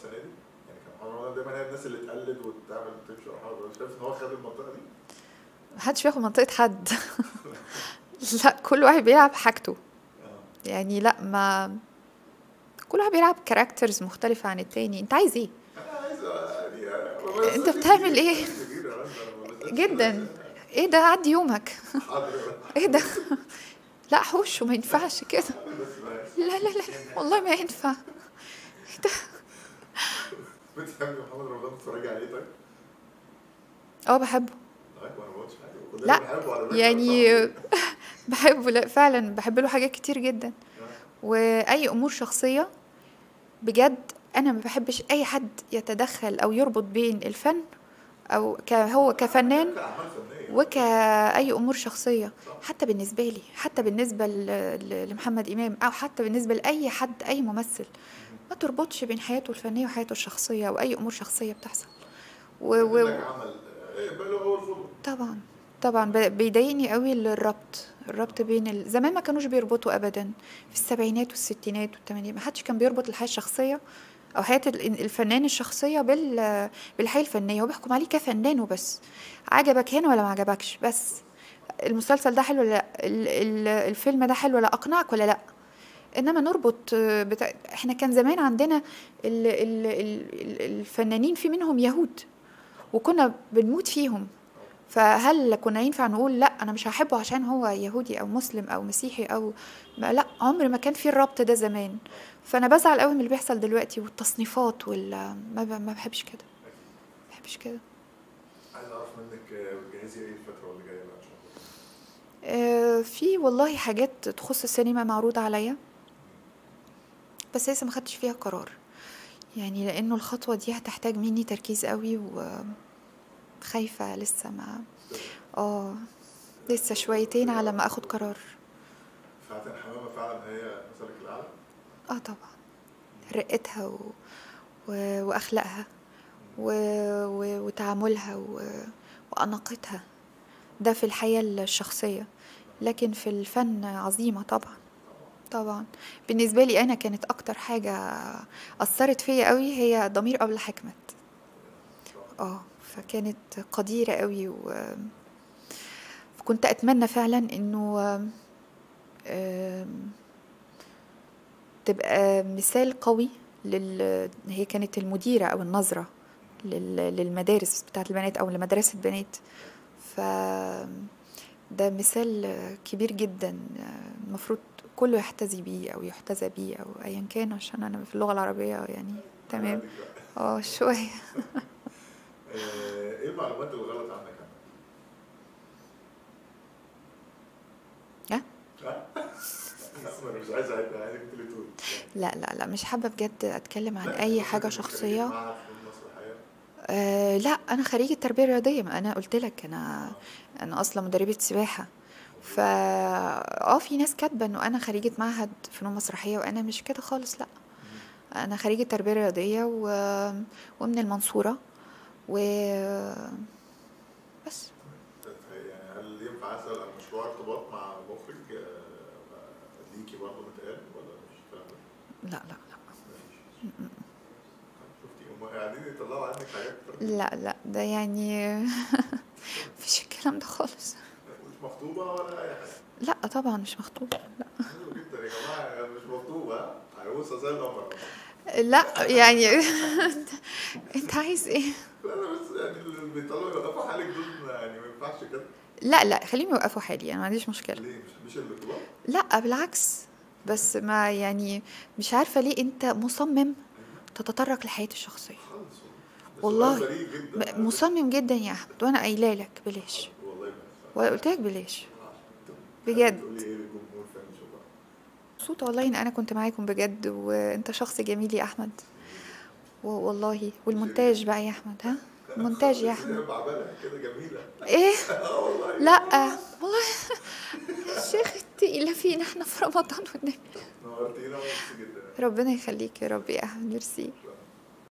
السنه دي؟ يعني كان محمد رمضان دايما هي الناس اللي تقلد وتعمل تمشي ورا محمد رمضان شايف ان هو خد المنطقه دي؟ محدش بياخد منطقة حد لا كل واحد بيلعب حاجته اه يعني لا ما كل واحد بيلعب كاركترز مختلفة عن التاني انت عايز ايه انا عايز يعني انت بتعمل ايه جدا ايه ده عدي يومك حاضر ايه ده لا حوش وما ينفعش كده بس بقى لا لا لا والله ما ينفع ايه ده بتحبي محمد رمضان بتتفرجي عليه طيب؟ اه بحبه طيب وانا ما قلتش حاجه كلنا لا، بنحبه على فكرة، يعني صح؟ بحبه لا فعلا بحب له حاجات كتير جدا واي امور شخصيه بجد انا ما بحبش اي حد يتدخل او يربط بين الفن او ك هو كفنان كأعمال فنيه وكأي أمور شخصية حتى بالنسبة لي حتى بالنسبة ل- ل- لمحمد إمام أو حتى بالنسبة لأي حد أي ممثل ما تربطش بين حياته الفنية وحياته الشخصية أو أي أمور شخصية بتحصل و... و... و... عمل ايه بقى له اول فضل طبعا طبعا ب- بيضايقني قوي الربط الربط بين ال... زمان ما كانوش بيربطوا ابدا في السبعينات والستينات والثمانينات ما حدش كان بيربط الحياه الشخصيه او حياه ال- الفنان الشخصيه بال بالحياه الفنيه هو بيحكم عليه كفنان وبس عجبك هنا ولا ما عجبكش بس المسلسل ده حلو ولا لا ال... ال... الفيلم ده حلو ولا اقنعك ولا لا انما نربط آه، بتا... احنا كان زمان عندنا ال... ال... ال... الفنانين في منهم يهود وكنا بنموت فيهم فهل كنا ينفع نقول لا انا مش هحبه عشان هو يهودي او مسلم او مسيحي او ما لا عمر ما كان في الربط ده زمان فانا بزعل قوي من اللي بيحصل دلوقتي والتصنيفات وال ما, ب... ما بحبش كده ما بحبش كده عايز اعرف منك آه، بتجهزي ايه الفتره اللي جايه بقى ان شاء الله آه، في والله حاجات تخص السينما معروضة عليا بس لسه ما خدتش فيها قرار يعني لانه الخطوة دي هتحتاج مني تركيز قوي وخايفة لسه ما اه لسه شويتين على ما اخد قرار فاتن حمامه فعلا هي مثلك الاعلى اه طبعا رقتها و... و... واخلاقها و... و... وتعاملها و... واناقتها ده في الحياه الشخصيه لكن في الفن عظيمه طبعا طبعا بالنسبه لي انا كانت اكتر حاجه اثرت فيا قوي هي ضمير قبل حكمت اه فكانت قديره قوي و... كنت اتمنى فعلا انه آم، تبقى مثال قوي لل... هي كانت المديرة أو النظرة لل... للمدارس بتاعت البنات أو لمدرسة بنات ف ده مثال كبير جدا المفروض كله يحتذي بيه أو يحتذى بيه أو أيا كان عشان أنا في اللغة العربية يعني تمام عندك بقى. اه شوية آه، ايه المعلومات الغلط عنك عنك؟ ها؟ ها؟ لا، انا مش عايز اعد عايزك انت اللي تقولي لا لا لا مش حابة بجد أتكلم عن أي حاجة شخصية معهد فنون مسرحيه أه لا انا خريجه تربيه رياضيه ما انا قلت لك انا انا اصلا مدربه سباحه فا اه في ناس كاتبه انه انا خريجه معهد فنون مسرحيه وانا مش كده خالص لا انا خريجه تربيه رياضيه و... ومن المنصوره و بس يعني هل ينفع اسال عن مشروع ارتباط مع مخرج آه، ليكي برضه متقال ولا مش الكلام ده؟ لا لا لا مفيش. شفتي هم قاعدين يطلعوا عنك حاجات لا لا ده يعني مفيش الكلام ده خالص مش مخطوبه ولا اي حاجه لا طبعا مش مخطوبه لا حلو جدا يا جماعه مش مخطوبه ها؟ عروسه زي القمر لا يعني انت عايز ايه لا لا بس يعني اللي بيطلعوا يوقفوا حالك دول يعني ما ينفعش كده لا لا خليهم يوقفوا حالي انا ما عنديش مشكله ليه مش مش الارتباط؟ لا بالعكس بس ما يعني مش عارفه ليه انت مصمم تتطرق لحياتي الشخصيه خالص ده والله سؤال غريب جدا م- مصمم جدا يا احمد وانا قايله لك بلاش والله ما وقلت لك بلاش ينفع. بجد. تقولي ايه للجمهور فاهم شو بقى مبسوطه والله ان انا كنت معاكم بجد وانت شخص جميل يا احمد و- والله والمونتاج بقى يا احمد ها المونتاج يا احمد بعملها كده جميله ايه اه والله لا والله الشيخ التقيلة فينا احنا في رمضان والنبي نورتينا ومبسوط جدا ربنا يخليك يا رب يا احمد ميرسي